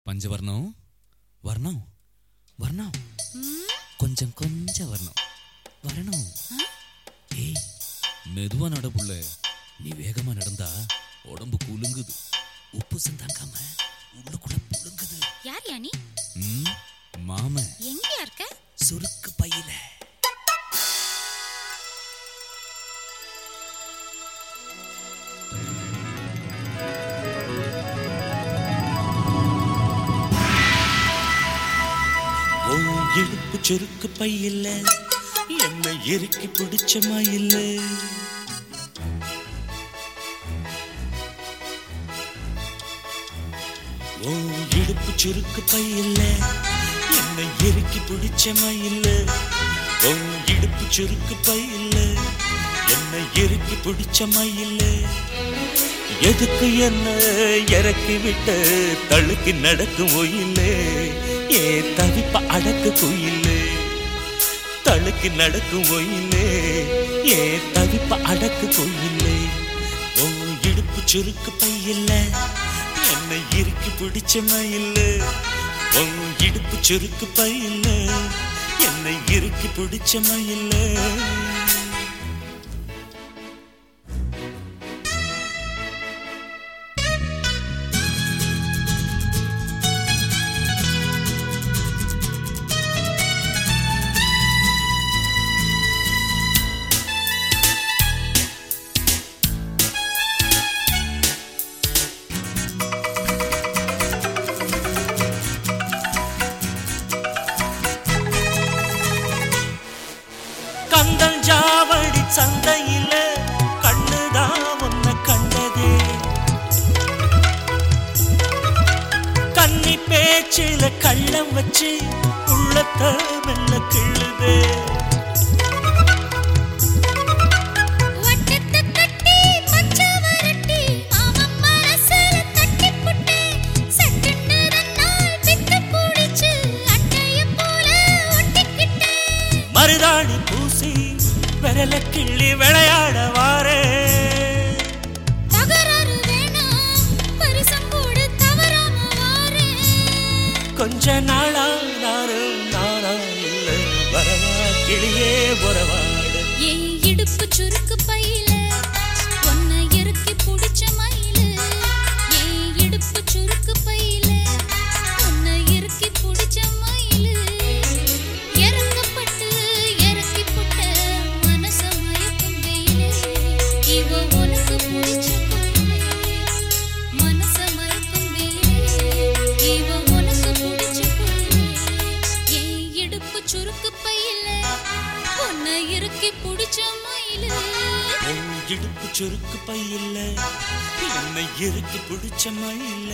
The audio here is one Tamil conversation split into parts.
பஞ்சவர்ணம் வர்ணம் வர்ணம் கொஞ்சம் கொஞ்சம் வரணும் வரணும் ஏய் மெதுவா நட புள்ள நீ வேகமா நடந்தா உடம்பு குலுங்குது உப்பு சந்தாங்காம உள்ளுக்குள்ள புழுங்குது யார் யா நீ ம் மாம எங்கயா இருக்க சுருக்கு பையில ஓ இழுப்பு சுருக்கு பையில்ல என்னை இறுக்கி பிடிச்சமா இல்ல ஓ இடுப்பு சுருக்கு பையில்ல என்னை இறுக்கி பிடிச்சமா இல்ல ஓ இடுப்பு சுருக்கு பையில்ல என்னை இறுக்கி பிடிச்சமா இல்ல எதுக்கு என்ன இறக்கி விட்டு தழுக்கி நடக்கும் ஒயிலே ஏ தவிப்ப அடக்கு குயிலே தழுக்கி நடக்கும் ஒயிலே ஏ தவிப்ப அடக்கு குயிலே ஓ இடுப்பு சுருக்கு பையில்ல என்னை இறுக்கி பிடிச்ச மயில்ல ஓ இடுப்பு சுருக்கு பையில்ல என்னை இறுக்கி பிடிச்ச மயில்ல கந்தன் ஜாவடி சந்தையில கண்ணுதான் உன்னை கண்டதே கன்னி பேச்சில கள்ளம் வச்சு உள்ளத்த மெல்ல கிள்ளுதே வட்டத்தை கட்டி பச்சை வரட்டி மாமன் மனசுல தட்டி புட்டு சட்டுன்னு ரெண்டாள் விட்டு பிடிச்சு அட்டைய போல ஒட்டிக்கிட்டேன் மருதாணி பூசி விரல கிள்ளி விளையாட வாரே தகராறு வேணாம் பரிசம் போடு தவறாம வாரேன் கொஞ்ச நாளா நானும் நானா இல்ல வரவா கிளியே உறவாடு என் இடுப்பு சுருக்கு பையில உன்னை இறுக்கி பிடிச்ச மயிலு என் இடுப்பு சுருக்கு பையில உன்னை இறுக்கி பிடிச்ச மயிலு இறக்கப்பட்டு இறக்கி புட்ட மனச மயக்கும் வெயிலு இவ உனக்கு பிடிச்ச குயிலு மனச மயக்கும் வெயிலு இவ உனக்கு பிடிச்ச குயிலு என் இடுப்பு சுருக்கு பையில உன்னை இறுக்கி பிடிச்ச மயிலு உன் இடுப்பு சுருக்கு பையில்ல என்னை இறுக்கி பிடிச்ச மயில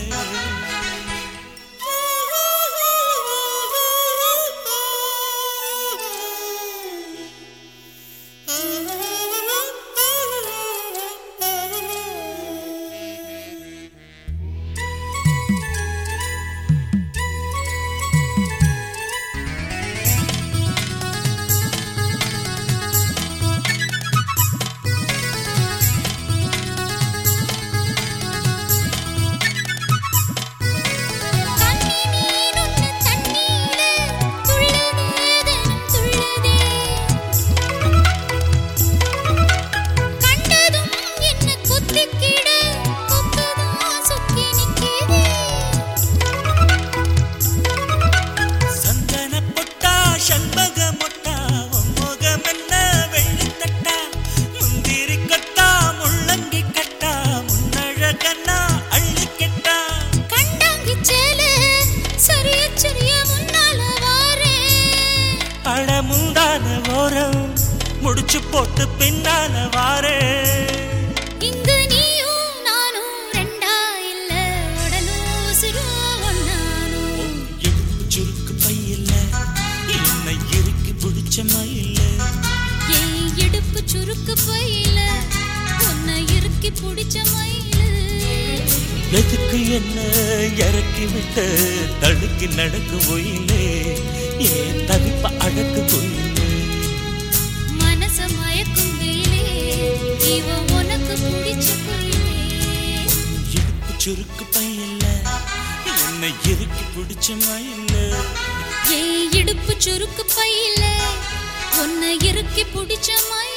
கண்ணி மீன் ஒன்று தண்ணீர துள்ளுதே தினம் துள்ளுதே கண்டதும் என்ன குத்திக்கிட கொக்குதான் சுக்கி நிக்குதே சந்தன பொட்டா செண்பக மொட்டா உன் முகம் என்ன வெள்ளித்தட்டா முந்திரி கட்டா முள்ளங்கி கட்டா முன்னழகன்னா அள்ளி கெட்டா கண்டாங்கி சேல சரிய சரிய முன்னால வாரேன் அடமுந்தான ஓரம் முடிச்சு போட்டு பின்னால வாரே இங்கு நீயும் நானும் ரெண்டா இல்ல உடலூசிரும் ஒன்னானும் இடுப்பு சுருக்கு பையில்ல என்னை இறுக்கி பிடிச்ச மயில்ல என் இடுப்பு சுருக்கு பையில உன்னை இறுக்கி பிடிச்ச மயிலு எதுக்கு என்ன இறக்கி விட்டு தடுக்கி நடக்கும் ஒயிலே ஏன் தவிப்ப அடக்கு கொயிலே மனச மயக்கும் வெயிலே இவ உனக்கு பிடிச்ச குயிலே இடுப்பு சுருக்கு பையில்ல என்னை இறுக்கி பிடிச்ச மயில ஏன் இடுப்பு சுருக்கு பையில உன்னை இறுக்கி பிடிச்ச மயில